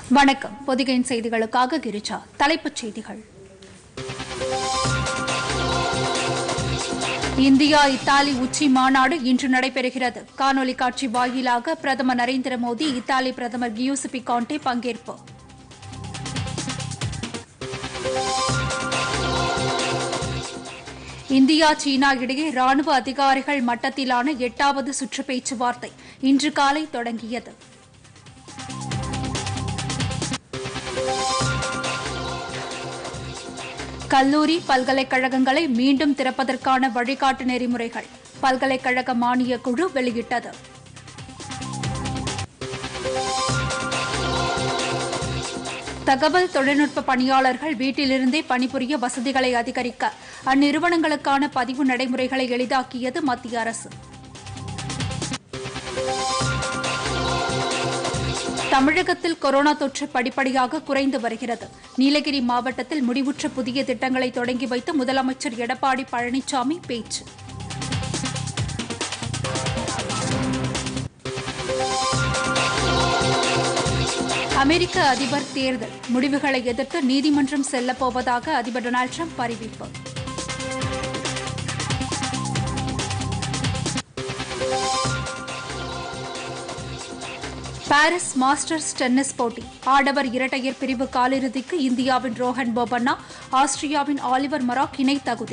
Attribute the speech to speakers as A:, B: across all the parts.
A: வணக்கம் பொதிகையின் செய்திகளுக்காக கிரிஜா தலைப்புச் செய்திகள் இந்தியா இத்தாலி உச்சி மாநாடு இன்று நடைபெறுகிறது காணொலி காட்சி வாயிலாக பிரதமர் நரேந்திர மோடி இத்தாலி பிரதமர் கியூசிபி காண்டே பங்கேற்பு இந்தியா சீனா இடையே ராணுவ அதிகாரிகள் மட்டத்திலான எட்டாவது சுற்று பேச்சுவார்த்தை இன்று காலை தொடங்கியது கல்லூரி பல்கலைக்கழகங்களை மீண்டும் திறப்பதற்கான வழிகாட்டு நெறிமுறைகள் பல்கலைக்கழக மானியக் குழு வெளியிட்டது தகவல் தொழில்நுட்ப பணியாளர்கள் வீட்டிலிருந்தே பணிபுரிய வசதிகளை அதிகரிக்க அந்நிறுவனங்களுக்கான பதிவு நடைமுறைகளை எளிதாக்கியது மத்திய அரசு தமிழகத்தில் கொரோனா தொற்று படிப்படியாக குறைந்து வருகிறது நீலகிரி மாவட்டத்தில் முடிவுற்ற புதிய திட்டங்களை தொடங்கி வைத்து முதலமைச்சர் எடப்பாடி பழனிசாமி பேச்சு அமெரிக்க அதிபர் தேர்தல் முடிவுகளை எதிர்த்து நீதிமன்றம் செல்லப் போவதாக அதிபர் டொனால்டு ட்ரம்ப் அறிவிப்பு பாரிஸ் மாஸ்டர்ஸ் டென்னிஸ் போட்டி ஆடவர் இரட்டையர் பிரிவு காலிறுதிக்கு இந்தியாவின் ரோஹன் போபண்ணா ஆஸ்திரியாவின் ஆலிவர் மராக் இணை தகுதி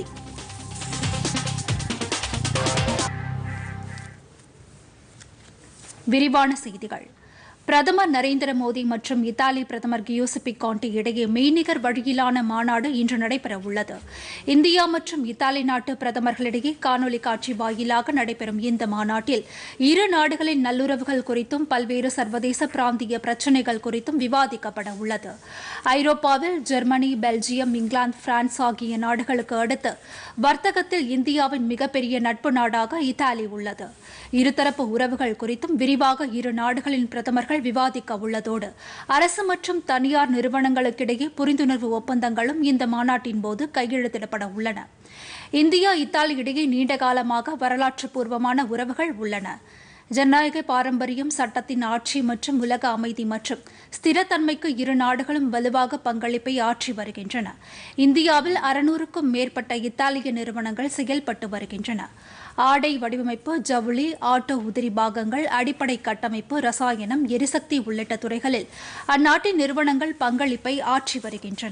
A: விரிவான செய்திகள் பிரதமர் நரேந்திர மோடி மற்றும் இத்தாலி பிரதமர் கியூசிபி காண்டி இடையே மெய்நிகர் வழியிலான மாநாடு இன்று நடைபெறவுள்ளது இந்தியா மற்றும் இத்தாலி நாட்டு பிரதமர்களிடையே காணொலி காட்சி வாயிலாக நடைபெறும் இந்த மாநாட்டில் இரு நாடுகளின் நல்லுறவுகள் குறித்தும் பல்வேறு சர்வதேச பிராந்திய பிரச்சினைகள் குறித்தும் விவாதிக்கப்பட உள்ளது ஐரோப்பாவில் ஜெர்மனி பெல்ஜியம் இங்கிலாந்து பிரான்ஸ் ஆகிய நாடுகளுக்கு அடுத்து வர்த்தகத்தில் இந்தியாவின் மிகப்பெரிய நட்பு நாடாக இத்தாலி உள்ளது இருதரப்பு உறவுகள் குறித்தும் விரிவாக இரு நாடுகளின் பிரதமர்கள் விவாதிக்க உள்ளதோடு அரசு மற்றும் தனியார் நிறுவனங்களுக்கிடையே புரிந்துணர்வு ஒப்பந்தங்களும் இந்த மாநாட்டின் போது கையெழுத்திடப்பட உள்ளன இந்தியா இத்தாலி இடையே நீண்ட காலமாக வரலாற்று பூர்வமான உறவுகள் உள்ளன ஜனநாயக பாரம்பரியம் சட்டத்தின் ஆட்சி மற்றும் உலக அமைதி மற்றும் ஸ்திரத்தன்மைக்கு இரு நாடுகளும் வலுவாக பங்களிப்பை ஆற்றி வருகின்றன இந்தியாவில் அறுநூறுக்கும் மேற்பட்ட இத்தாலிய நிறுவனங்கள் செயல்பட்டு வருகின்றன ஆடை வடிவமைப்பு ஜவுளி ஆட்டோ உதிரி பாகங்கள் அடிப்படை கட்டமைப்பு ரசாயனம் எரிசக்தி உள்ளிட்ட துறைகளில் அந்நாட்டின் நிறுவனங்கள் பங்களிப்பை ஆற்றி வருகின்றன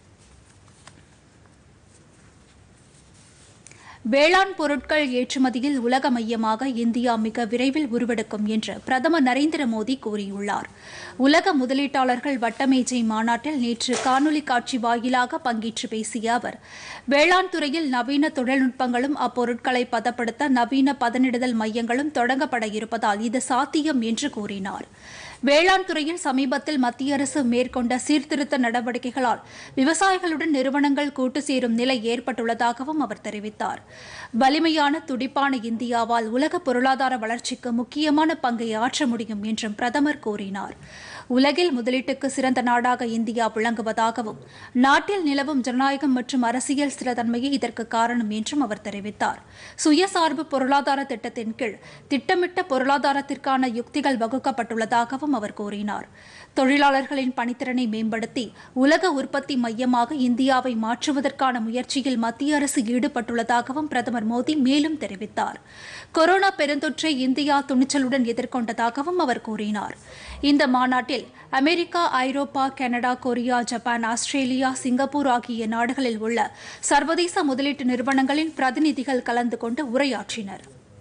A: வேளாண் பொருட்கள் ஏற்றுமதியில் உலக மையமாக இந்தியா மிக விரைவில் உருவெடுக்கும் என்று பிரதமர் நரேந்திர மோடி கூறியுள்ளார் உலக முதலீட்டாளர்கள் வட்டமேஜை மாநாட்டில் நேற்று காணொலி காட்சி வாயிலாக பங்கேற்று பேசிய அவர் வேளாண் துறையில் நவீன தொழில்நுட்பங்களும் அப்பொருட்களை பதப்படுத்த நவீன பதனிடுதல் மையங்களும் தொடங்கப்பட இருப்பதால் இது சாத்தியம் என்று கூறினார் வேளாண் துறையில் சமீபத்தில் மத்திய அரசு மேற்கொண்ட சீர்திருத்த நடவடிக்கைகளால் விவசாயிகளுடன் நிறுவனங்கள் கூட்டு சேரும் நிலை ஏற்பட்டுள்ளதாகவும் அவர் தெரிவித்தார் வலிமையான துடிப்பான இந்தியாவால் உலக பொருளாதார வளர்ச்சிக்கு முக்கியமான பங்கை ஆற்ற முடியும் என்றும் பிரதமர் கூறினார் உலகில் முதலீட்டுக்கு சிறந்த நாடாக இந்தியா விளங்குவதாகவும் நாட்டில் நிலவும் ஜனநாயகம் மற்றும் அரசியல் ஸ்திரத்தன்மையே இதற்கு காரணம் என்றும் அவர் தெரிவித்தார் சுயசார்பு பொருளாதார திட்டத்தின் கீழ் திட்டமிட்ட பொருளாதாரத்திற்கான யுக்திகள் வகுக்கப்பட்டுள்ளதாகவும் அவர் கூறினார் தொழிலாளர்களின் பணித்திறனை மேம்படுத்தி உலக உற்பத்தி மையமாக இந்தியாவை மாற்றுவதற்கான முயற்சியில் மத்திய அரசு ஈடுபட்டுள்ளதாகவும் பிரதமர் மோடி மேலும் தெரிவித்தார் கொரோனா பெருந்தொற்றை இந்தியா துணிச்சலுடன் எதிர்கொண்டதாகவும் அவர் கூறினார் இந்த மாநாட்டில் அமெரிக்கா ஐரோப்பா Canada Korea Japan Australia Singapore ஆகிய நாடுகளில் உள்ள சர்வதேச முதலீட்டு நிறுவனங்களின் பிரதிநிதிகள் கலந்து கொண்டு உரையாற்றினர்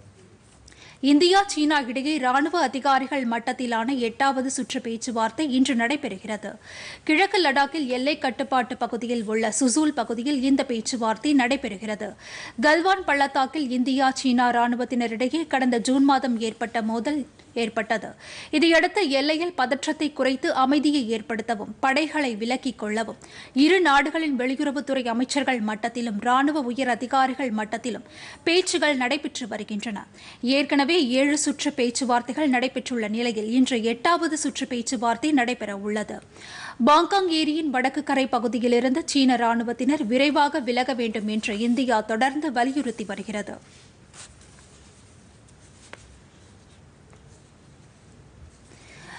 A: இந்தியா சீனா இடையே ராணுவ அதிகாரிகள் மட்டத்திலான எட்டாவது சுற்று பேச்சுவார்த்தை இன்று நடைபெறுகிறது கிழக்கு லடாக்கில் எல்லை கட்டுப்பாட்டு பகுதியில் உள்ள சுசூல் பகுதியில் இந்த பேச்சுவார்த்தை நடைபெறுகிறது கல்வான் பள்ளத்தாக்கில் இந்தியா சீனா ராணுவத்தினரிடையே கடந்த ஜூன் மாதம் ஏற்பட்ட மோதல் ஏற்பட்டது இதையடுத்து எல்லையில் பதற்றத்தை குறைத்து அமைதியை ஏற்படுத்தவும் படைகளை விலக்கிக் கொள்ளவும் இரு நாடுகளின் வெளியுறவுத்துறை அமைச்சர்கள் மட்டத்திலும் ராணுவ உயர் அதிகாரிகள் மட்டத்திலும் பேச்சுகள் நடைபெற்று வருகின்றன ஏற்கனவே ஏழு சுற்று பேச்சுவார்த்தைகள் நடைபெற்றுள்ள நிலையில் இன்று எட்டாவது சுற்று பேச்சுவார்த்தை நடைபெற உள்ளது பாங்காங் ஏரியின் வடக்கு கரை பகுதியிலிருந்து சீன ராணுவத்தினர் விரைவாக விலக வேண்டும் என்று இந்தியா தொடர்ந்து வலியுறுத்தி வருகிறது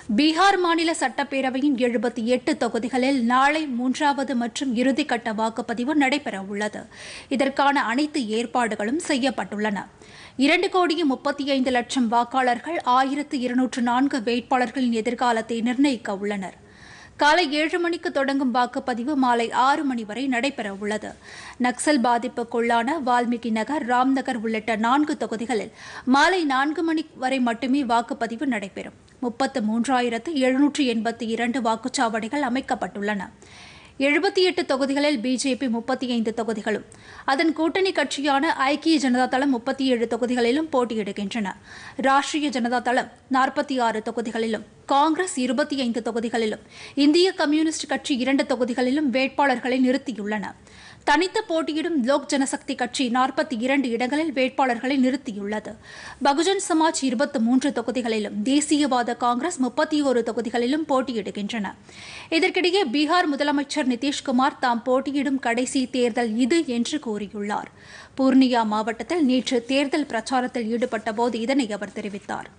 A: பீகார் மாநில சட்டப்பேரவையின் எழுபத்தி எட்டு தொகுதிகளில் நாளை மூன்றாவது மற்றும் இறுதிக்கட்ட வாக்குப்பதிவு நடைபெறவுள்ளது இதற்கான அனைத்து ஏற்பாடுகளும் செய்யப்பட்டுள்ளன இரண்டு கோடியே முப்பத்தி ஐந்து லட்சம் வாக்காளர்கள் ஆயிரத்து இருநூற்று நான்கு வேட்பாளர்களின் எதிர்காலத்தை நிர்ணயிக்க உள்ளனர் காலை ஏழு மணிக்கு தொடங்கும் வாக்குப்பதிவு மாலை ஆறு மணி வரை நடைபெறவுள்ளது நக்சல் பாதிப்புக்குள்ளான வால்மீகி நகர் ராம்நகர் உள்ளிட்ட நான்கு தொகுதிகளில் மாலை நான்கு மணி வரை மட்டுமே வாக்குப்பதிவு நடைபெறும் முப்பத்து மூன்றாயிரத்து எழுநூற்று எண்பத்தி இரண்டு வாக்குச்சாவடிகள் அமைக்கப்பட்டுள்ளன எழுபத்தி எட்டு தொகுதிகளில் பிஜேபி முப்பத்தி ஐந்து தொகுதிகளும் அதன் கூட்டணி கட்சியான ஐக்கிய ஜனதா தளம் முப்பத்தி ஏழு தொகுதிகளிலும் போட்டியிடுகின்றன ராஷ்டிரிய ஜனதா தளம் நாற்பத்தி ஆறு தொகுதிகளிலும் காங்கிரஸ் இருபத்தி ஐந்து தொகுதிகளிலும் இந்திய கம்யூனிஸ்ட் கட்சி இரண்டு தொகுதிகளிலும் வேட்பாளர்களை நிறுத்தியுள்ளன தனித்து போட்டியிடும் லோக் ஜனசக்தி கட்சி நாற்பத்தி இரண்டு இடங்களில் வேட்பாளர்களை நிறுத்தியுள்ளது பகுஜன் சமாஜ் இருபத்தி மூன்று தொகுதிகளிலும் தேசியவாத காங்கிரஸ் முப்பத்தி ஒரு தொகுதிகளிலும் போட்டியிடுகின்றன இதற்கிடையே பீகார் முதலமைச்சர் நிதிஷ்குமார் தாம் போட்டியிடும் கடைசி தேர்தல் இது என்று கூறியுள்ளார் பூர்ணியா மாவட்டத்தில் நேற்று தேர்தல் பிரச்சாரத்தில் ஈடுபட்டபோது இதனை அவர் தெரிவித்தார்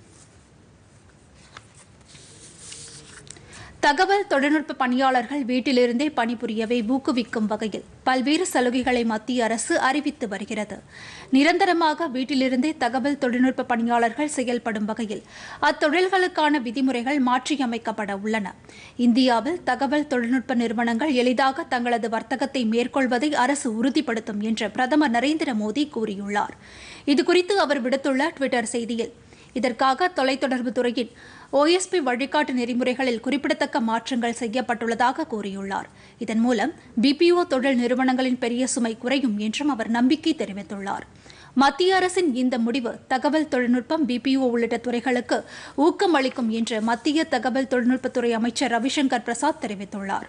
A: தகவல் தொழில்நுட்ப பணியாளர்கள் வீட்டிலிருந்தே பணிபுரியவை ஊக்குவிக்கும் வகையில் பல்வேறு சலுகைகளை மத்திய அரசு அறிவித்து வருகிறது நிரந்தரமாக வீட்டிலிருந்தே தகவல் தொழில்நுட்ப பணியாளர்கள் செயல்படும் வகையில் அத்தொழில்களுக்கான விதிமுறைகள் மாற்றியமைக்கப்பட உள்ளன இந்தியாவில் தகவல் தொழில்நுட்ப நிறுவனங்கள் எளிதாக தங்களது வர்த்தகத்தை மேற்கொள்வதை அரசு உறுதிப்படுத்தும் என்று பிரதமர் நரேந்திர மோடி கூறியுள்ளார் இதுகுறித்து அவர் விடுத்துள்ள டுவிட்டர் செய்தியில் இதற்காக தொலைத்தொடர்பு துறையின் ஓஎஸ்பி வழிகாட்டு நெறிமுறைகளில் குறிப்பிடத்தக்க மாற்றங்கள் செய்யப்பட்டுள்ளதாக கூறியுள்ளார் இதன் மூலம் பிபிஓ தொழில் நிறுவனங்களின் பெரிய சுமை குறையும் என்றும் அவர் நம்பிக்கை தெரிவித்துள்ளார் மத்திய அரசின் இந்த முடிவு தகவல் தொழில்நுட்பம் பிபிஓ உள்ளிட்ட துறைகளுக்கு ஊக்கம் அளிக்கும் என்று மத்திய தகவல் தொழில்நுட்பத்துறை அமைச்சர் ரவிசங்கர் பிரசாத் தெரிவித்துள்ளார்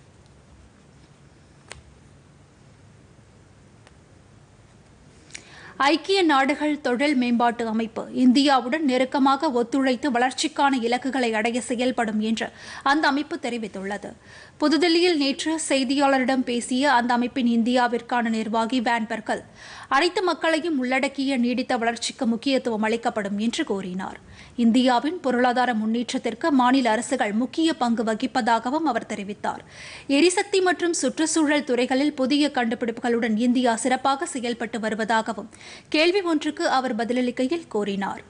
A: ஐக்கிய நாடுகள் தொழில் மேம்பாட்டு அமைப்பு இந்தியாவுடன் நெருக்கமாக ஒத்துழைத்து வளர்ச்சிக்கான இலக்குகளை அடைய செயல்படும் என்று அந்த அமைப்பு தெரிவித்துள்ளது புதுதில்லியில் நேற்று செய்தியாளரிடம் பேசிய அந்த அமைப்பின் இந்தியாவிற்கான நிர்வாகி வேன் பெர்கல் அனைத்து மக்களையும் உள்ளடக்கிய நீடித்த வளர்ச்சிக்கு முக்கியத்துவம் அளிக்கப்படும் என்று கூறினார் இந்தியாவின் பொருளாதார முன்னேற்றத்திற்கு மாநில அரசுகள் முக்கிய பங்கு வகிப்பதாகவும் அவர் தெரிவித்தார் எரிசக்தி மற்றும் சுற்றுச்சூழல் துறைகளில் புதிய கண்டுபிடிப்புகளுடன் இந்தியா சிறப்பாக செயல்பட்டு வருவதாகவும் கேள்வி ஒன்றுக்கு அவர் பதிலளிக்கையில் கூறினார்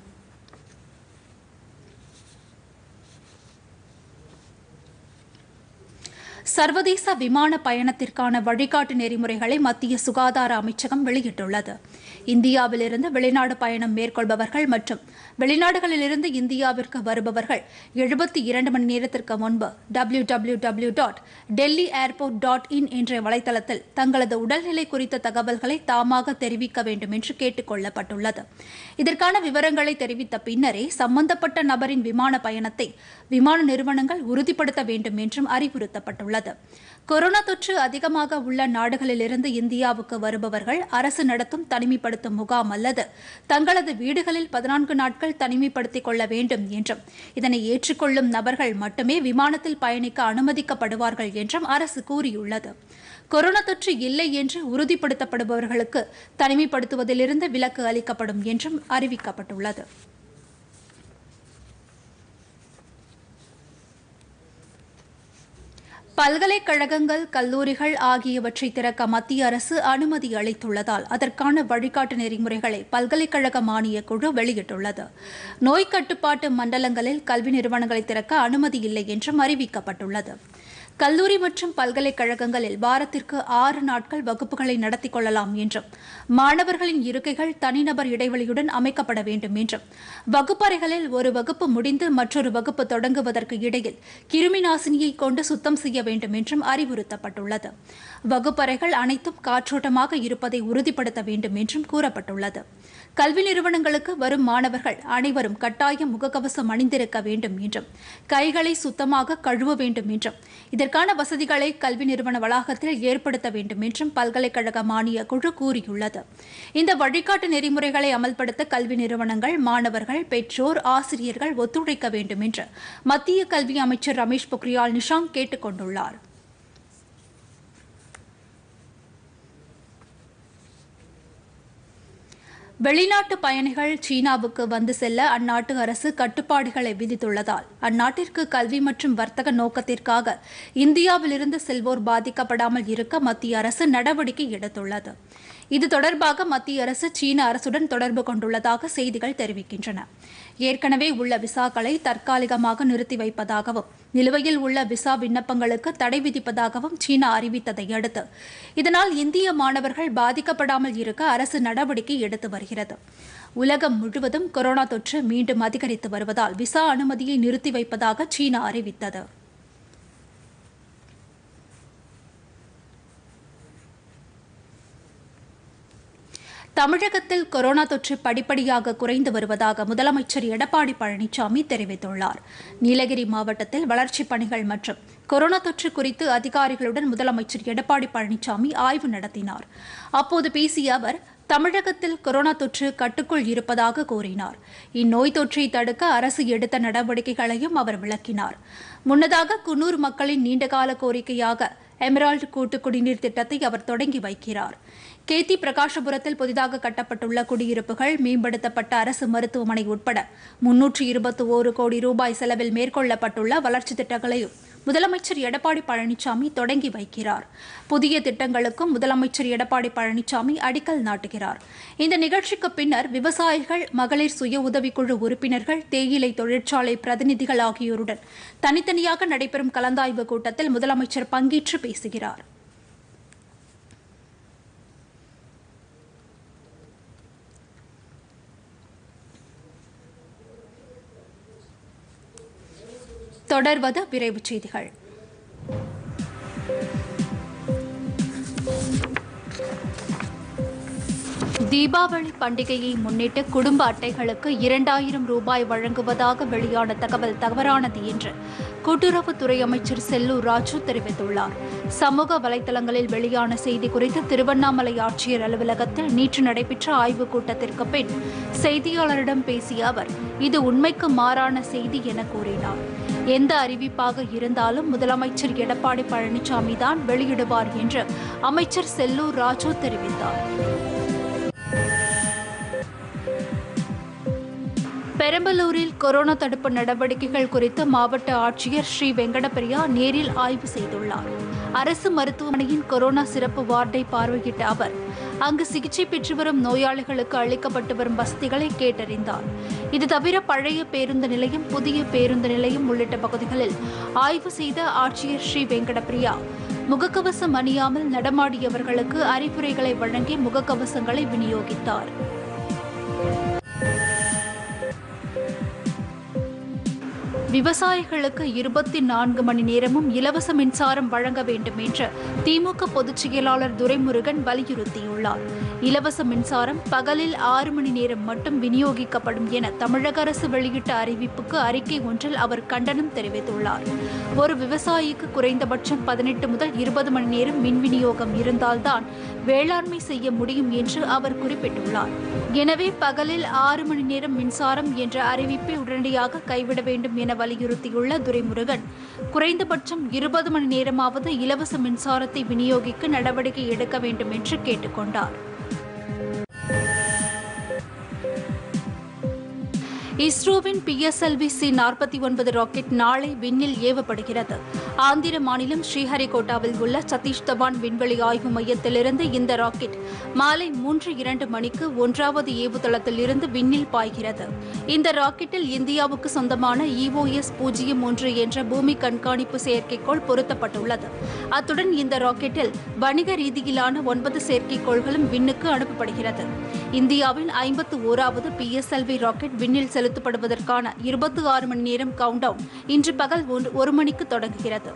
A: சர்வதேச விமான பயணத்திற்கான வழிகாட்டு நெறிமுறைகளை மத்திய சுகாதார அமைச்சகம் வெளியிட்டுள்ளது இந்தியாவிலிருந்து வெளிநாடு பயணம் மேற்கொள்பவர்கள் மற்றும் வெளிநாடுகளிலிருந்து இந்தியாவிற்கு வருபவர்கள் எழுபத்தி இரண்டு மணி நேரத்திற்கு முன்பு W W W dot Delhi airport dot in என்ற வலைதளத்தில் தங்களது உடல்நிலை குறித்த தகவல்களை தாமாக தெரிவிக்க வேண்டும் என்று கேட்டுக் கொள்ளப்பட்டுள்ளது இதற்கான விவரங்களை தெரிவித்த பின்னரே சம்பந்தப்பட்ட நபரின் விமான பயணத்தை விமான நிறுவனங்கள் உறுதிப்படுத்த வேண்டும் என்றும் அறிவுறுத்தப்பட்டுள்ளது உள்ளது கொரோனா தொற்று அதிகமாக உள்ள நாடுகளிலிருந்து இந்தியாவுக்கு வருபவர்கள் அரசு நடத்தும் தனிமைப்படுத்தும் முகாம் அல்லது தங்களது வீடுகளில் பதினான்கு நாட்கள் தனிமைப்படுத்திக் கொள்ள வேண்டும் என்றும் இதனை ஏற்றுக்கொள்ளும் நபர்கள் மட்டுமே விமானத்தில் பயணிக்க அனுமதிக்கப்படுவார்கள் என்றும் அரசு கூறியுள்ளது கொரோனா தொற்று இல்லை என்று உறுதிப்படுத்தப்படுபவர்களுக்கு தனிமைப்படுத்துவதிலிருந்து விலக்கு அளிக்கப்படும் என்றும் அறிவிக்கப்பட்டுள்ளது பல்கலைக்கழகங்கள் கல்லூரிகள் ஆகியவற்றை திறக்க மத்திய அரசு அனுமதி அளித்துள்ளதால் அதற்கான வழிகாட்டு நெறிமுறைகளை பல்கலைக்கழக மானியக் குழு வெளியிட்டுள்ளது நோய் கட்டுப்பாட்டு மண்டலங்களில் கல்வி நிறுவனங்களை திறக்க அனுமதி இல்லை என்றும் அறிவிக்கப்பட்டுள்ளது கல்லூரி மற்றும் பல்கலைக்கழகங்களில் வாரத்திற்கு ஆறு நாட்கள் வகுப்புகளை நடத்திக் கொள்ளலாம் என்றும் மாணவர்களின் இருக்கைகள் தனிநபர் இடைவெளியுடன் அமைக்கப்பட வேண்டும் என்றும் வகுப்பறைகளில் ஒரு வகுப்பு முடிந்து மற்றொரு வகுப்பு தொடங்குவதற்கு இடையில் கிருமி நாசினியை கொண்டு சுத்தம் செய்ய வேண்டும் என்றும் அறிவுறுத்தப்பட்டுள்ளது வகுப்பறைகள் அனைத்தும் காற்றோட்டமாக இருப்பதை உறுதிப்படுத்த வேண்டும் என்றும் கூறப்பட்டுள்ளது கல்வி நிறுவனங்களுக்கு வரும் மாணவர்கள் அனைவரும் கட்டாயம் முகக்கவசம் அணிந்திருக்க வேண்டும் என்றும் கைகளை சுத்தமாக கழுவ வேண்டும் என்றும் இதற்கான வசதிகளை கல்வி நிறுவன வளாகத்தில் ஏற்படுத்த வேண்டும் என்றும் பல்கலைக்கழக மானிய குழு கூறியுள்ளது இந்த வழிகாட்டு நெறிமுறைகளை அமல்படுத்த கல்வி நிறுவனங்கள் மாணவர்கள் பெற்றோர் ஆசிரியர்கள் ஒத்துழைக்க வேண்டும் என்று மத்திய கல்வி அமைச்சர் ரமேஷ் பொக்ரியால் நிஷாங்க் கேட்டுக் கொண்டுள்ளார் வெளிநாட்டு பயணிகள் சீனாவுக்கு வந்து செல்ல அந்நாட்டு அரசு கட்டுப்பாடுகளை விதித்துள்ளதால் அந்நாட்டிற்கு கல்வி மற்றும் வர்த்தக நோக்கத்திற்காக இந்தியாவிலிருந்து செல்வோர் பாதிக்கப்படாமல் இருக்க மத்திய அரசு நடவடிக்கை எடுத்துள்ளது இது தொடர்பாக மத்திய அரசு சீன அரசுடன் தொடர்பு கொண்டுள்ளதாக செய்திகள் தெரிவிக்கின்றன ஏற்கனவே உள்ள விசாக்களை தற்காலிகமாக நிறுத்தி வைப்பதாகவும் நிலுவையில் உள்ள விசா விண்ணப்பங்களுக்கு தடை விதிப்பதாகவும் சீனா அறிவித்ததை அடுத்து இதனால் இந்திய மாணவர்கள் பாதிக்கப்படாமல் இருக்க அரசு நடவடிக்கை எடுத்து வருகிறது உலகம் முழுவதும் கொரோனா தொற்று மீண்டும் அதிகரித்து வருவதால் விசா அனுமதியை நிறுத்தி வைப்பதாக சீனா அறிவித்தது தமிழகத்தில் கொரோனா தொற்று படிப்படியாக குறைந்து வருவதாக முதலமைச்சர் எடப்பாடி பழனிசாமி தெரிவித்துள்ளார் நீலகிரி மாவட்டத்தில் வளர்ச்சிப் பணிகள் மற்றும் கொரோனா தொற்று குறித்து அதிகாரிகளுடன் முதலமைச்சர் எடப்பாடி பழனிசாமி ஆய்வு நடத்தினார் அப்போது பேசிய அவர் தமிழகத்தில் கொரோனா தொற்று கட்டுக்குள் இருப்பதாக கூறினார் இந்நோய் தொற்றை தடுக்க அரசு எடுத்த நடவடிக்கைகளையும் அவர் விளக்கினார் முன்னதாக குன்னூர் மக்களின் நீண்டகால கோரிக்கையாக எமரால்டு கூட்டு குடிநீர் திட்டத்தை அவர் தொடங்கி வைக்கிறார் கேத்தி பிரகாஷபுரத்தில் புதிதாக கட்டப்பட்டுள்ள குடியிருப்புகள் மேம்படுத்தப்பட்ட அரசு மருத்துவமனை உட்பட முன்னூற்று இருபத்தி ஓரு கோடி ரூபாய் செலவில் மேற்கொள்ளப்பட்டுள்ள வளர்ச்சித் திட்டங்களையும் முதலமைச்சர் எடப்பாடி பழனிசாமி தொடங்கி வைக்கிறார் புதிய திட்டங்களுக்கும் முதலமைச்சர் எடப்பாடி பழனிசாமி அடிக்கல் நாட்டுகிறார் இந்த நிகழ்ச்சிக்கு பின்னர் விவசாயிகள் மகளிர் சுய உதவிக்குழு உறுப்பினர்கள் தேயிலை தொழிற்சாலை பிரதிநிதிகள் ஆகியோருடன் தனித்தனியாக நடைபெறும் கலந்தாய்வு கூட்டத்தில் முதலமைச்சர் பங்கேற்று பேசுகிறார் தொடர்வது விரைவுச் செய்திகள் தீபாவளி பண்டிகையை முன்னிட்டு குடும்ப அட்டைகளுக்கு இரண்டாயிரம் ரூபாய் வழங்குவதாக வெளியான தகவல் தவறானது என்று கூட்டுறவுத்துறை அமைச்சர் செல்லூர் ராஜு தெரிவித்துள்ளார் சமூக வலைதளங்களில் வெளியான செய்தி குறித்து திருவண்ணாமலை ஆட்சியர் அலுவலகத்தில் நேற்று நடைபெற்ற ஆய்வுக் கூட்டத்திற்கு பின் செய்தியாளரிடம் பேசிய அவர் இது உண்மைக்கு மாறான செய்தி என கூறினார் எந்த அறிவிப்பாக இருந்தாலும் முதலமைச்சர் எடப்பாடி பழனிசாமி தான் வெளியிடுவார் என்று அமைச்சர் செல்லூர் ராஜு தெரிவித்தார் பெரம்பலூரில் கொரோனா தடுப்பு நடவடிக்கைகள் குறித்து மாவட்ட ஆட்சியர் ஸ்ரீ வெங்கடபிரியா நேரில் ஆய்வு செய்துள்ளார் அரசு மருத்துவமனையின் கொரோனா சிறப்பு வார்டை பார்வையிட்ட அவர் அங்கு சிகிச்சை பெற்று வரும் நோயாளிகளுக்கு அளிக்கப்பட்டு வரும் வசதிகளை கேட்டறிந்தார் இது தவிர பழைய பேருந்து நிலையம் புதிய பேருந்து நிலையம் உள்ளிட்ட பகுதிகளில் ஆய்வு செய்த ஆட்சியர் ஸ்ரீ வெங்கடபிரியா முகக்கவசம் அணியாமல் நடமாடியவர்களுக்கு அறிவுரைகளை வழங்கி முகக்கவசங்களை விநியோகித்தார் விவசாயிகளுக்கு இருபத்தி நான்கு மணி நேரமும் இலவச மின்சாரம் வழங்க வேண்டும் என்று திமுக பொதுச் செயலாளர் துரைமுருகன் வலியுறுத்தியுள்ளார் இலவச மின்சாரம் பகலில் ஆறு மணி நேரம் மட்டும் விநியோகிக்கப்படும் என தமிழக அரசு வெளியிட்ட அறிவிப்புக்கு அறிக்கை ஒன்றில் அவர் கண்டனம் தெரிவித்துள்ளார் ஒரு விவசாயிக்கு குறைந்தபட்சம் பதினெட்டு முதல் இருபது மணி நேரம் மின் விநியோகம் இருந்தால்தான் வேளாண்மை செய்ய முடியும் என்று அவர் குறிப்பிட்டுள்ளார் எனவே பகலில் ஆறு மணி நேரம் மின்சாரம் என்ற அறிவிப்பை உடனடியாக கைவிட வேண்டும் என வலியுறுத்தியுள்ள துரைமுருகன் குறைந்தபட்சம் இருபது மணி நேரமாவது இலவச மின்சாரத்தை விநியோகிக்க நடவடிக்கை எடுக்க வேண்டும் என்று கேட்டுக்கொண்டார் இஸ்ரோவின் பிஎஸ்எல்வி சி நாற்பத்தி ஒன்பது ராக்கெட் நாளை விண்ணில் ஏவப்படுகிறது ஆந்திர மாநிலம் ஸ்ரீஹரிகோட்டாவில் உள்ள சதீஷ் தவான் விண்வெளி ஆய்வு மையத்திலிருந்து இந்த ராக்கெட் மாலை மூன்று இரண்டு மணிக்கு ஒன்றாவது ஏவுதளத்தில் இருந்து விண்ணில் பாய்கிறது இந்த ராக்கெட்டில் இந்தியாவுக்கு சொந்தமான இஓஎஸ் பூஜ்ஜியம் ஒன்று என்ற பூமி கண்காணிப்பு செயற்கைக்கோள் பொருத்தப்பட்டுள்ளது அத்துடன் இந்த ராக்கெட்டில் வணிக ரீதியிலான ஒன்பது செயற்கைக்கோள்களும் விண்ணுக்கு அனுப்பப்படுகிறது இந்தியாவின் ஐம்பத்து ஓராவது பிஎஸ்எல்வி ராக்கெட் விண்ணில் செலுத்தப்படுவதற்கான இருபத்தி ஆறு மணி நேரம் கவுண்டவுன் இன்று பகல் ஒன்று- ஒரு மணிக்கு தொடங்குகிறது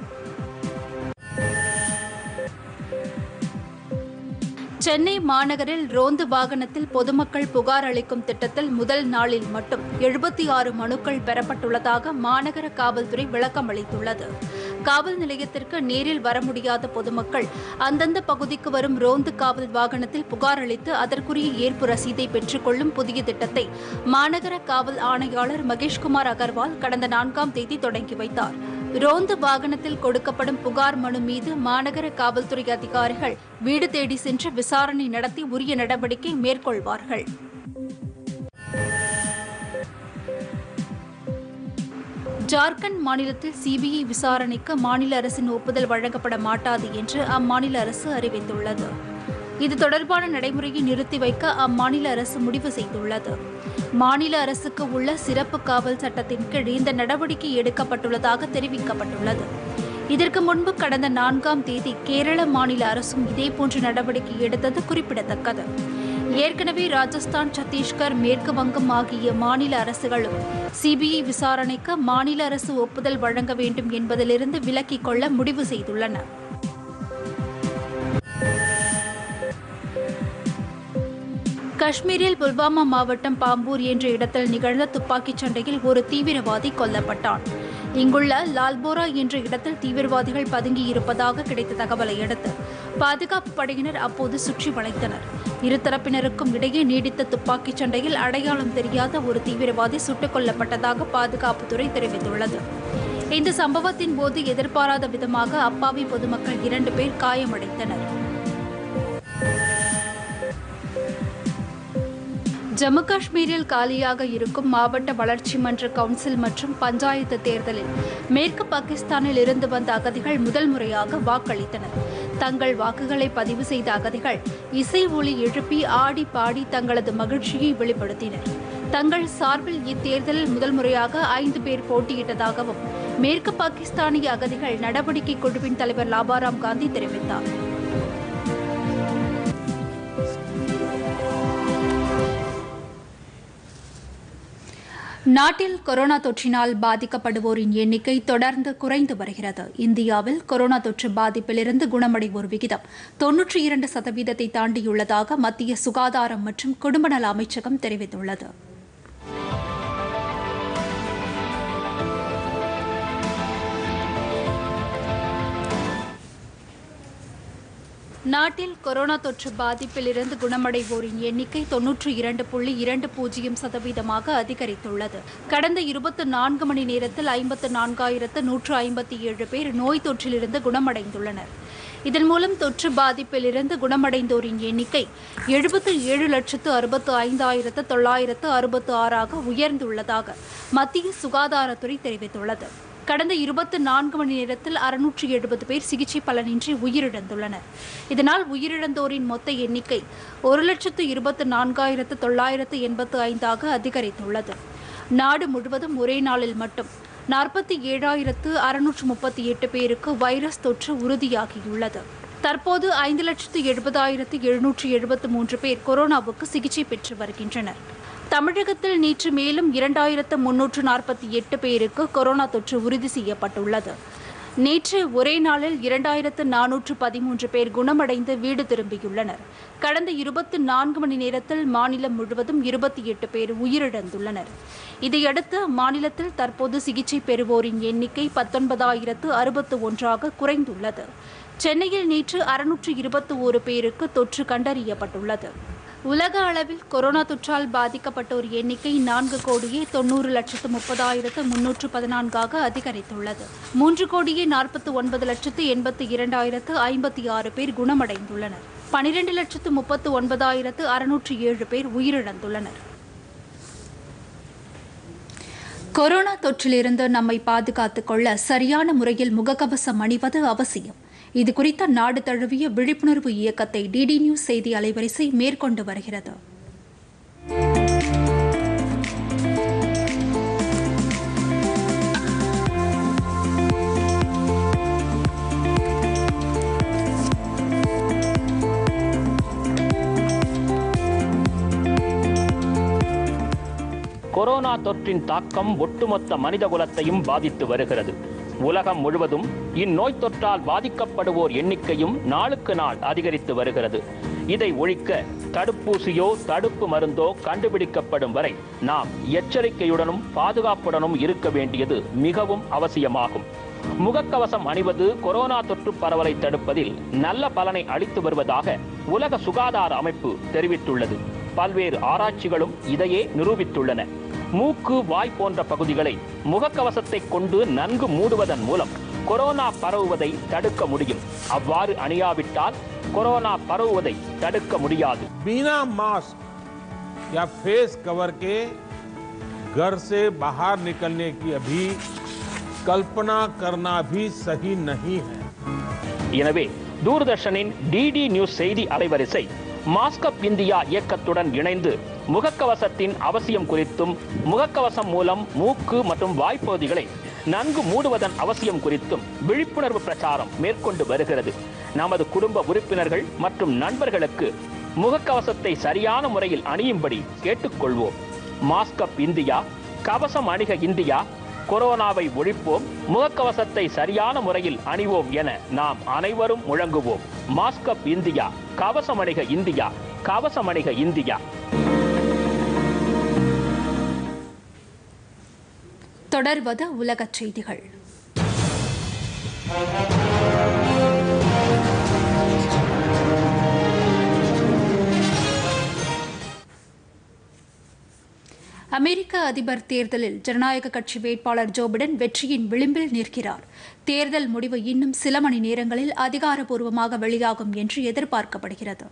A: சென்னை மாநகரில் ரோந்து வாகனத்தில் பொதுமக்கள் புகார் அளிக்கும் திட்டத்தில் முதல் நாளில் மட்டும் எழுபத்தி ஆறு மனுக்கள் பெறப்பட்டுள்ளதாக மாநகர காவல்துறை விளக்கம் அளித்துள்ளது காவல் நிலையத்திற்கு நேரில் வர முடியாத பொதுமக்கள் அந்தந்த பகுதிக்கு வரும் ரோந்து காவல் வாகனத்தில் புகார் அளித்து அதற்குரிய ஏற்பு ரசீதை பெற்றுக்கொள்ளும் புதிய திட்டத்தை மாநகர காவல் ஆணையாளர் மகேஷ்குமார் அகர்வால் கடந்த நான்காம் தேதி தொடங்கி வைத்தார் ரோந்து வாகனத்தில் கொடுக்கப்படும் புகார் மனு மீது மாநகர காவல்துறை அதிகாரிகள் வீடு தேடி சென்று விசாரணை நடத்தி உரிய நடவடிக்கை மேற்கொள்வார்கள் ஜார்க்கண்ட் மாநிலத்தில் சிபிஐ விசாரணைக்கு மாநில அரசின் ஒப்புதல் வழங்கப்பட மாட்டாது என்று அம்மாநில அரசு அறிவித்துள்ளது இது தொடர்பான நடைமுறையை நிறுத்தி வைக்க அம்மாநில அரசு முடிவு செய்துள்ளது மாநில அரசுக்கு உள்ள சிறப்பு காவல் சட்டத்தின் கீழ் இந்த நடவடிக்கை எடுக்கப்பட்டுள்ளதாக தெரிவிக்கப்பட்டுள்ளது இதற்கு முன்பு கடந்த நான்காம் தேதி கேரள மாநில அரசும் இதேபோன்ற நடவடிக்கை எடுத்தது குறிப்பிடத்தக்கது ஏற்கனவே ராஜஸ்தான் சத்தீஸ்கர் மேற்கு வங்கம் ஆகிய மாநில அரசுகளும் சிபிஐ விசாரணைக்கு மாநில அரசு ஒப்புதல் வழங்க வேண்டும் என்பதிலிருந்து விலக்கிக் கொள்ள முடிவு செய்துள்ளன காஷ்மீரில் புல்வாமா மாவட்டம் பாம்பூர் என்ற இடத்தில் நிகழ்ந்த துப்பாக்கிச் சண்டையில் ஒரு தீவிரவாதி கொல்லப்பட்டான் இங்குள்ள லால்போரா என்ற இடத்தில் தீவிரவாதிகள் பதுங்கி இருப்பதாக கிடைத்த தகவலை அடுத்து பாதுகாப்பு படையினர் அப்போது சுற்றி வளைத்தனர் இருதரப்பினருக்கும் இடையே நீடித்த துப்பாக்கிச் சண்டையில் அடையாளம் தெரியாத ஒரு தீவிரவாதி சுட்டுக் கொல்லப்பட்டதாக பாதுகாப்புத்துறை தெரிவித்துள்ளது இந்த சம்பவத்தின் போது எதிர்பாராத விதமாக அப்பாவி பொதுமக்கள் இரண்டு பேர் காயமடைந்தனர் ஜம்மு காஷ்மீரில் காலியாக இருக்கும் மாவட்ட வளர்ச்சி மன்ற கவுன்சில் மற்றும் பஞ்சாயத்து தேர்தலில் மேற்கு பாகிஸ்தானில் இருந்து வந்த அகதிகள் முதல் முறையாக வாக்களித்தனர் தங்கள் வாக்குகளை பதிவு செய்த அகதிகள் இசை ஒளி எழுப்பி ஆடி பாடி தங்களது மகிழ்ச்சியை வெளிப்படுத்தினர் தங்கள் சார்பில் இத்தேர்தலில் முதல் முறையாக ஐந்து பேர் போட்டியிட்டதாகவும் மேற்கு பாகிஸ்தானிய அகதிகள் நடவடிக்கை குழுவின் தலைவர் லாபாராம் காந்தி தெரிவித்தார் நாட்டில் கொரோனா தொற்றினால் பாதிக்கப்படுவோரின் எண்ணிக்கை தொடர்ந்து குறைந்து வருகிறது இந்தியாவில் கொரோனா தொற்று பாதிப்பிலிருந்து குணமடைவோர் விகிதம் தொன்னூற்றி இரண்டு சதவீதத்தை தாண்டியுள்ளதாக மத்திய சுகாதாரம் மற்றும் குடும்ப நல அமைச்சகம் தெரிவித்துள்ளது நாட்டில் கொரோனா தொற்று பாதிப்பிலிருந்து குணமடைவோரின் எண்ணிக்கை தொன்னூற்றி இரண்டு புள்ளி இரண்டு பூஜ்ஜியம் சதவீதமாக அதிகரித்துள்ளது கடந்த இருபத்தி நான்கு மணி நேரத்தில் ஐம்பத்து நான்காயிரத்து நூற்று ஐம்பத்தி ஏழு பேர் நோய் தொற்றிலிருந்து குணமடைந்துள்ளனர் இதன் மூலம் தொற்று பாதிப்பிலிருந்து குணமடைந்தோரின் எண்ணிக்கை எழுபத்து ஏழு லட்சத்து அறுபத்து ஐந்தாயிரத்து தொள்ளாயிரத்து அறுபத்து ஆறாக உயர்ந்துள்ளதாக மத்திய சுகாதாரத்துறை தெரிவித்துள்ளது கடந்த இருபத்தி நான்கு மணி நேரத்தில் அறுநூற்றி எழுபது பேர் சிகிச்சை பலனின்றி உயிரிழந்துள்ளனர் இதனால் உயிரிழந்தோரின் மொத்த எண்ணிக்கை ஒரு லட்சத்து இருபத்து நான்காயிரத்து தொள்ளாயிரத்து எண்பத்து ஐந்தாக அதிகரித்துள்ளது நாடு முழுவதும் ஒரே நாளில் மட்டும் நாற்பத்தி ஏழாயிரத்து அறுநூற்று முப்பத்தி எட்டு பேருக்கு வைரஸ் தொற்று உறுதியாகியுள்ளது தற்போது ஐந்து லட்சத்து எழுபதாயிரத்து எழுநூற்று எழுபத்து மூன்று பேர் கொரோனாவுக்கு சிகிச்சை பெற்று வருகின்றனர் தமிழகத்தில் நேற்று மேலும் இரண்டாயிரத்து முன்னூற்று நாற்பத்தி எட்டு பேருக்கு கொரோனா தொற்று உறுதி செய்யப்பட்டுள்ளது நேற்று ஒரே நாளில் இரண்டாயிரத்து நானூற்று பதிமூன்று பேர் குணமடைந்து வீடு திரும்பியுள்ளனர் கடந்த இருபத்தி நான்கு மணி நேரத்தில் மாநிலம் முழுவதும் இருபத்தி எட்டு பேர் உயிரிழந்துள்ளனர் இதையடுத்து மாநிலத்தில் தற்போது சிகிச்சை பெறுவோரின் எண்ணிக்கை பத்தொன்பதாயிரத்து அறுபத்து ஒன்றாக குறைந்துள்ளது சென்னையில் நேற்று அறுநூற்று இருபத்தி ஒரு பேருக்கு தொற்று கண்டறியப்பட்டுள்ளது உலக அளவில் கொரோனா தொற்றால் பாதிக்கப்பட்டோர் எண்ணிக்கை நான்கு கோடியே தொண்ணூறு லட்சத்து முப்பதாயிரத்து முன்னூற்று பதினான்காக அதிகரித்துள்ளது மூன்று கோடியே நாற்பத்தி ஒன்பது லட்சத்து எண்பத்தி இரண்டாயிரத்து ஐம்பத்தி ஆறு பேர் குணமடைந்துள்ளனர் பனிரெண்டு லட்சத்து முப்பத்து ஒன்பதாயிரத்து அறுநூற்று ஏழு பேர் உயிரிழந்துள்ளனர் கொரோனா தொற்றிலிருந்து நம்மை பாதுகாத்துக் கொள்ள சரியான முறையில் முகக்கவசம் அணிவது அவசியம் இது குறித்த நாடு தழுவிய விழிப்புணர்வு இயக்கத்தை டிடி நியூஸ் செய்தி அலைவரிசை மேற்கொண்டு வருகிறது
B: கொரோனா தொற்றின் தாக்கம் ஒட்டுமொத்த மனித குலத்தையும் பாதித்து வருகிறது உலகம் முழுவதும் இந்நோய் தொற்றால் பாதிக்கப்படுவோர் எண்ணிக்கையும் நாளுக்கு நாள் அதிகரித்து வருகிறது இதை ஒழிக்க தடுப்பூசியோ தடுப்பு மருந்தோ கண்டுபிடிக்கப்படும் வரை நாம் எச்சரிக்கையுடனும் பாதுகாப்புடனும் இருக்க வேண்டியது மிகவும் அவசியமாகும் முகக்கவசம் அணிவது கொரோனா தொற்று பரவலை தடுப்பதில் நல்ல பலனை அளித்து வருவதாக உலக சுகாதார அமைப்பு தெரிவித்துள்ளது பல்வேறு ஆராய்ச்சிகளும் இதையே நிரூபித்துள்ளன மூக்கு வாய் போன்ற பகுதிகளை முகக்கவசத்தை கொண்டு நன்கு மூடுவதன் மூலம் கொரோனா பரவுவதை தடுக்க முடியும் அவ்வாறு அணியாவிட்டால் கொரோனா பரவுவதை தடுக்க முடியாது
C: बिना मास्क या फेस कवर के घर से बाहर निकलने की अभी कल्पना करना भी सही नहीं है
B: எனவே தூர்தர்ஷனின் டிடி நியூஸ் செய்தி அலைவரிசை மாஸ்கப் இந்தியா இயக்கத்துடன் இணைந்து முகக்கவசத்தின் அவசியம் குறித்தும் முகக்கவசம் மூலம் மூக்கு மற்றும் வாய்ப்பகுதிகளை நன்கு மூடுவதன் அவசியம் குறித்தும் விழிப்புணர்வு பிரச்சாரம் மேற்கொண்டு வருகிறது நமது குடும்ப உறுப்பினர்கள் மற்றும் நண்பர்களுக்கு முகக்கவசத்தை சரியான முறையில் அணியும்படி கேட்டுக்கொள்வோம் மாஸ்கப் இந்தியா கவசம் அணிக இந்தியா கொரோனாவை ஒழிப்போம் முகக்கவசத்தை சரியான முறையில் அணிவோம் என நாம் அனைவரும் முழங்குவோம் மாஸ்கப் இந்தியா கவசம் அணிக இந்தியா கவசம் அணிக இந்தியா
A: தொடர்வது உலகச் செய்திகள் அமெரிக்க அதிபர் தேர்தலில் ஜனநாயக கட்சி வேட்பாளர் ஜோ பிடன் வெற்றியின் விளிம்பில் நிற்கிறார் தேர்தல் முடிவு இன்னும் சில மணி நேரங்களில் அதிகாரப்பூர்வமாக வெளியாகும் என்று எதிர்பார்க்கப்படுகிறது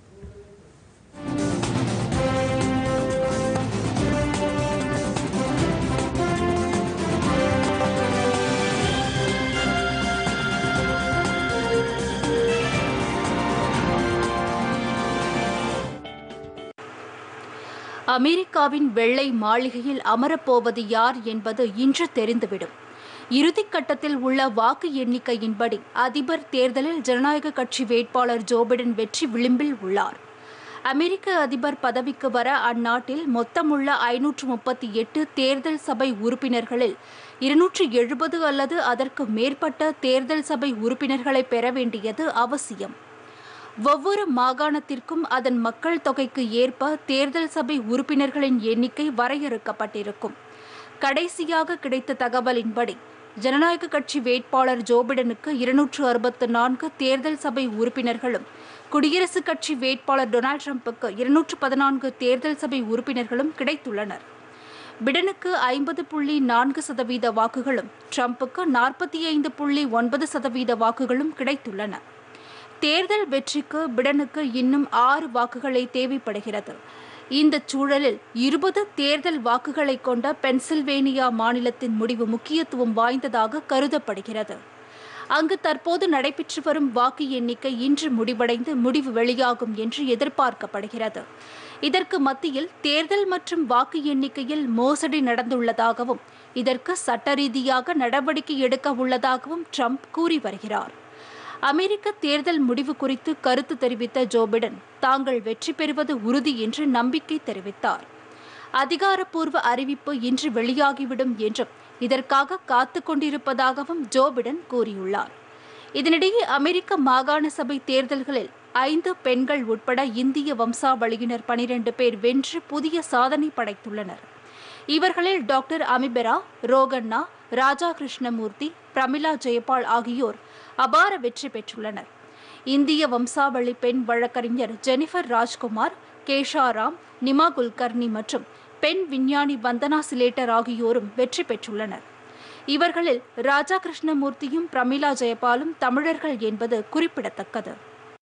A: அமெரிக்காவின் வெள்ளை மாளிகையில் அமரப்போவது யார் என்பது இன்று தெரிந்துவிடும் இறுதிக்கட்டத்தில் உள்ள வாக்கு எண்ணிக்கையின்படி அதிபர் தேர்தலில் ஜனநாயக கட்சி வேட்பாளர் ஜோ பிடன் வெற்றி விளிம்பில் உள்ளார் அமெரிக்க அதிபர் பதவிக்கு வர அந்நாட்டில் மொத்தமுள்ள ஐநூற்று முப்பத்தி எட்டு தேர்தல் சபை உறுப்பினர்களில் இருநூற்று எழுபது அல்லது அதற்கு மேற்பட்ட தேர்தல் சபை உறுப்பினர்களை பெற வேண்டியது அவசியம் ஒவ்வொரு மாகாணத்திற்கும் அதன் மக்கள் தொகைக்கு ஏற்ப தேர்தல் சபை உறுப்பினர்களின் எண்ணிக்கை வரையறுக்கப்பட்டிருக்கும் கடைசியாக கிடைத்த தகவலின்படி ஜனநாயக கட்சி வேட்பாளர் ஜோ பிடனுக்கு இருநூற்று அறுபத்து நான்கு தேர்தல் சபை உறுப்பினர்களும் குடியரசுக் கட்சி வேட்பாளர் டொனால்ட் ட்ரம்புக்கு இருநூற்று பதினான்கு தேர்தல் சபை உறுப்பினர்களும் கிடைத்துள்ளனர் பிடனுக்கு ஐம்பது புள்ளி நான்கு சதவீத வாக்குகளும் ட்ரம்புக்கு நாற்பத்தி ஐந்து புள்ளி ஒன்பது சதவீத வாக்குகளும் கிடைத்துள்ளன தேர்தல் வெற்றிக்கு பிடனுக்கு இன்னும் ஆறு வாக்குகளே தேவைப்படுகிறது இந்த சூழலில் இருபது தேர்தல் வாக்குகளை கொண்ட பென்சில்வேனியா மாநிலத்தின் முடிவு முக்கியத்துவம் வாய்ந்ததாக கருதப்படுகிறது அங்கு தற்போது நடைபெற்று வரும் வாக்கு எண்ணிக்கை இன்று முடிவடைந்து முடிவு வெளியாகும் என்று எதிர்பார்க்கப்படுகிறது இதற்கு மத்தியில் தேர்தல் மற்றும் வாக்கு எண்ணிக்கையில் மோசடி நடந்துள்ளதாகவும் இதற்கு சட்ட ரீதியாக நடவடிக்கை எடுக்க உள்ளதாகவும் ட்ரம்ப் கூறி வருகிறார் அமெரிக்க தேர்தல் முடிவு குறித்து கருத்து தெரிவித்த ஜோ பிடன் தாங்கள் வெற்றி பெறுவது உறுதி என்று நம்பிக்கை தெரிவித்தார் அதிகாரப்பூர்வ அறிவிப்பு இன்று வெளியாகிவிடும் என்றும் இதற்காக காத்து கொண்டிருப்பதாகவும் ஜோ பிடன் கூறியுள்ளார் இதனிடையே அமெரிக்க மாகாண சபை தேர்தல்களில் ஐந்து பெண்கள் உட்பட இந்திய வம்சாவளியினர் பனிரெண்டு பேர் வென்று புதிய சாதனை படைத்துள்ளனர் இவர்களில் டாக்டர் அமிபெரா ரோகண்ணா ராஜா கிருஷ்ணமூர்த்தி பிரமிளா ஜெயபால் ஆகியோர் அபார வெற்றி பெற்றுள்ளனர் இந்திய வம்சாவளி பெண் வழக்கறிஞர் ஜெனிஃபர் ராஜ்குமார் கேஷாராம் நிமா குல்கர்னி மற்றும் பெண் விஞ்ஞானி வந்தனா சிலேட்டர் ஆகியோரும் வெற்றி பெற்றுள்ளனர் இவர்களில் ராஜா கிருஷ்ணமூர்த்தியும் பிரமிளா ஜெயபாலும் தமிழர்கள் என்பது குறிப்பிடத்தக்கது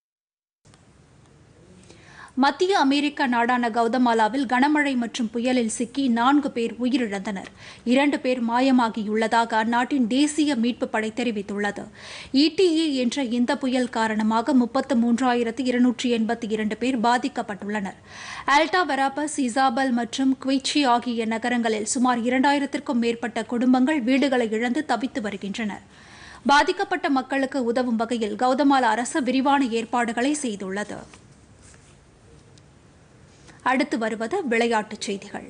A: மத்திய அமெரிக்க நாடான கவுதமாலாவில் கனமழை மற்றும் புயலில் சிக்கி நான்கு பேர் உயிரிழந்தனர் இரண்டு பேர் மாயமாகியுள்ளதாக அந்நாட்டின் தேசிய மீட்புப் படை தெரிவித்துள்ளது இடிஇ என்ற இந்த புயல் காரணமாக முப்பத்து மூன்றாயிரத்து இருநூற்றி எண்பத்தி இரண்டு பேர் பாதிக்கப்பட்டுள்ளனர் ஆல்டா வெராபஸ் இசாபல் மற்றும் குவிச்சி ஆகிய நகரங்களில் சுமார் இரண்டாயிரத்திற்கும் மேற்பட்ட குடும்பங்கள் வீடுகளை இழந்து தவித்து வருகின்றனர் பாதிக்கப்பட்ட மக்களுக்கு உதவும் வகையில் கவுதமாலா அரசு விரிவான ஏற்பாடுகளை செய்துள்ளது அடுத்து வருவது விளையாட்டுச் செய்திகள்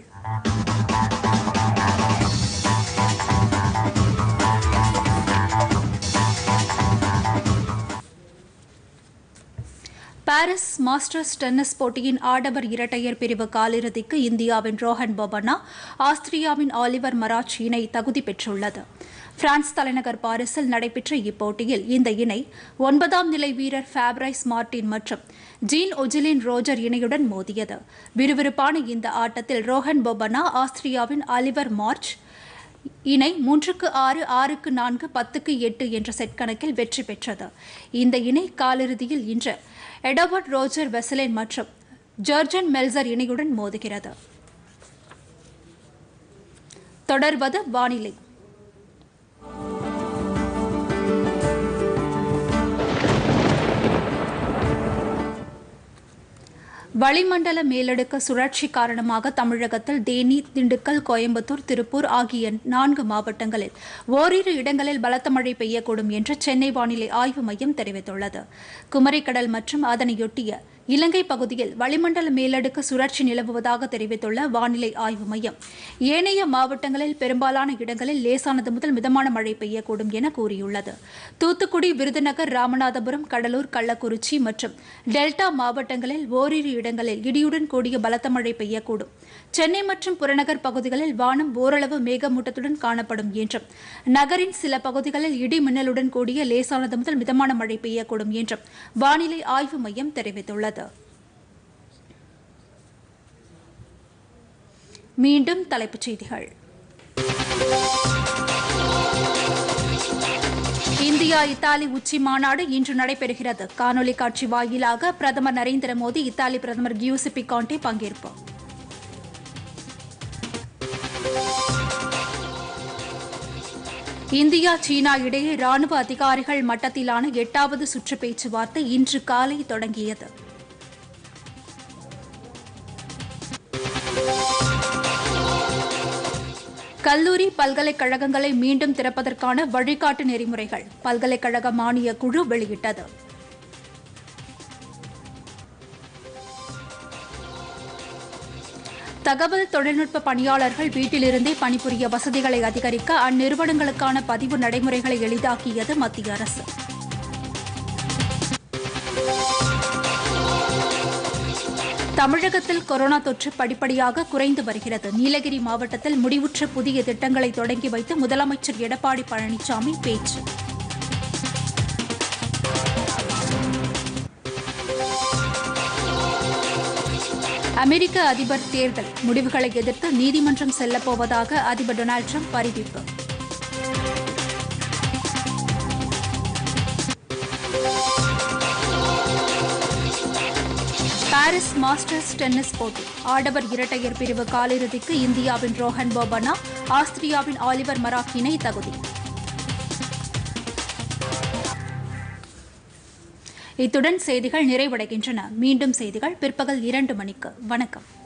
A: பாரிஸ் மாஸ்டர்ஸ் டென்னிஸ் போட்டியின் ஆடவர் இரட்டையர் பிரிவு காலிறுதிக்கு இந்தியாவின் ரோஹன் போபண்ணா ஆஸ்திரியாவின் ஆலிவர் மராச் இணை தகுதி பெற்றுள்ளது பிரான்ஸ் தலைநகர் பாரிஸில் நடைபெற்ற இப்போட்டியில் இந்த இணை ஒன்பதாம் நிலை வீரர் ஃபேப்ரைஸ் மார்டின் மற்றும் ஜீன் ஒஜிலின் ரோஜர் இணையுடன் மோதியது விறுவிறுப்பான இந்த ஆட்டத்தில் ரோஹன் போபண்ணா ஆஸ்திரியாவின் ஆலிவர் மார்ச் இணை மூன்றுக்கு ஆறு ஆறுக்கு நான்கு பத்துக்கு எட்டு என்ற செட் கணக்கில் வெற்றி பெற்றது இந்த இணை காலிறுதியில் இன்று எடவர்ட் ரோஜர் வெசலின் மற்றும் ஜர்ஜன் மெல்சர் இணையுடன் மோதுகிறது தொடர்வது வானிலை வளிமண்டல மேலடுக்கு சுழற்சி காரணமாக தமிழகத்தில் தேனி திண்டுக்கல் கோயம்புத்தூர் திருப்பூர் ஆகிய நான்கு மாவட்டங்களில் ஓரிரு இடங்களில் பலத்த மழை பெய்யக்கூடும் என்று சென்னை வானிலை ஆய்வு மையம் தெரிவித்துள்ளது குமரிக்கடல் மற்றும் அதனையொட்டிய இலங்கை பகுதியில் வளிமண்டல மேலடுக்கு சுழற்சி நிலவுவதாக தெரிவித்துள்ள வானிலை ஆய்வு மையம் ஏனைய மாவட்டங்களில் பெரும்பாலான இடங்களில் லேசானது முதல் மிதமான மழை பெய்யக்கூடும் என கூறியுள்ளது தூத்துக்குடி விருதுநகர் ராமநாதபுரம் கடலூர் கள்ளக்குறிச்சி மற்றும் டெல்டா மாவட்டங்களில் ஓரிரு இடங்களில் இடியுடன் கூடிய பலத்த மழை பெய்யக்கூடும் சென்னை மற்றும் புறநகர் பகுதிகளில் வானம் ஓரளவு மேகமூட்டத்துடன் காணப்படும் என்றும் நகரின் சில பகுதிகளில் இடி மின்னலுடன் கூடிய லேசானது முதல் மிதமான மழை பெய்யக்கூடும் என்றும் வானிலை ஆய்வு மையம் தெரிவித்துள்ளது மீண்டும் தலைப்புச் செய்திகள் இந்தியா இத்தாலி உச்சி மாநாடு இன்று நடைபெறுகிறது காணொலி காட்சி வாயிலாக பிரதமர் நரேந்திர மோடி இத்தாலி பிரதமர் கியூசிபி காண்டே பங்கேற்பு இந்தியா சீனா இடையே ராணுவ அதிகாரிகள் மட்டத்திலான எட்டாவது சுற்று பேச்சுவார்த்தை இன்று காலை தொடங்கியது கல்லூரி பல்கலைக்கழகங்களை மீண்டும் திறப்பதற்கான வழிகாட்டு நெறிமுறைகள் பல்கலைக்கழக மானிய குழு வெளியிட்டது தகவல் தொழில்நுட்ப பணியாளர்கள் வீட்டிலிருந்தே பணிபுரிய வசதிகளை அதிகரிக்க அந்நிறுவனங்களுக்கான பதிவு நடைமுறைகளை எளிதாக்கியது மத்திய அரசு தமிழகத்தில் கொரோனா தொற்று படிப்படியாக குறைந்து வருகிறது நீலகிரி மாவட்டத்தில் முடிவுற்ற புதிய திட்டங்களை தொடங்கி வைத்து முதலமைச்சர் எடப்பாடி பழனிசாமி பேச்சு அமெரிக்க அதிபர் தேர்தல் முடிவுகளை எதிர்த்து நீதிமன்றம் செல்லப்போவதாக அதிபர் டொனால்டு ட்ரம்ப் அறிவிப்பு பாரிஸ் மாஸ்டர்ஸ் டென்னிஸ் போட்டி ஆடவர் இரட்டையர் பிரிவு காலிறுதிக்கு இந்தியாவின் ரோஹன் போபண்ணா ஆஸ்திரியாவின் ஆலிவர் மராக் இணை தகுதி இத்துடன் செய்திகள் நிறைவடைகின்றன மீண்டும் செய்திகள் பிற்பகல் இரண்டு மணிக்கு வணக்கம்